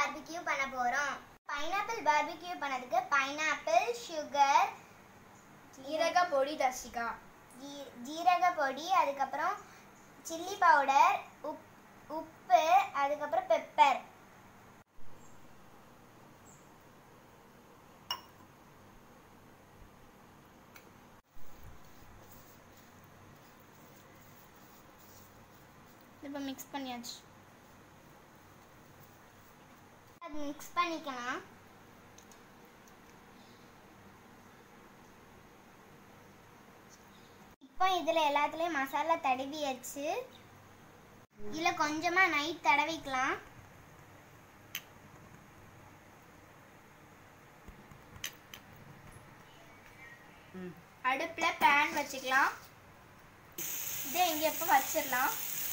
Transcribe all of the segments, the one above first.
barbecue பண்ண போறோம் pineapple barbecue பண்ணதுக்கு பைனாப்பிள் சுகர் ஜீரக பொடி தர்ஷிகா ஜீரக பொடி அதுக்கப்புறம் சில்லி பவுடர் உப் உப்பு அதுக்கப்புறம் பெப்பர் இப்போ மிக்ஸ் பண்ணியாச்சு அது மிக்ஸ் பண்ணிக்கலாம் இப்போ இதில் எல்லாத்துலேயும் மசாலா தடவியாச்சு இதில் கொஞ்சமாக நைட் தடவிக்கலாம் அடுப்பில் பேன் வச்சுக்கலாம் இதை இங்கே இப்போ வச்சிடலாம்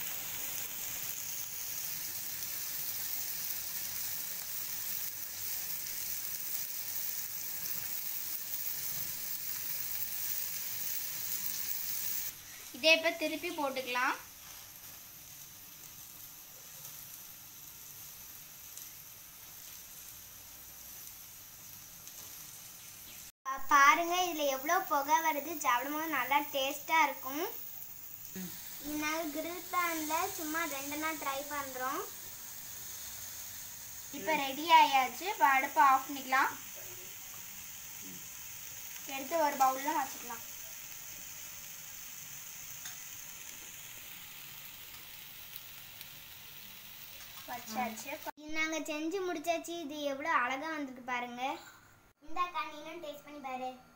இதே இப்போ திருப்பி போட்டுக்கலாம் பா- பாருங்க இதில் எவ்வளோ புகை வருது சாப்பிடும்போது நல்லா டேஸ்ட்டாக இருக்கும் இது நாங்கள் கிரில் பேனில் சும்மா ரெண்டு நாள் ட்ரை பண்ணுறோம் இப்போ ரெடி ஆயாச்சு இப்போ அடுப்பை ஆஃப் பண்ணிக்கலாம் எடுத்து ஒரு பவுலில் வச்சுக்கலாம் வச்சாச்சு இது நாங்கள் செஞ்சு முடிச்சாச்சு இது எவ்வளோ அழகாக வந்திருக்கு பாருங்க இந்த நீனும் டேஸ்ட் பண்ணி பாரு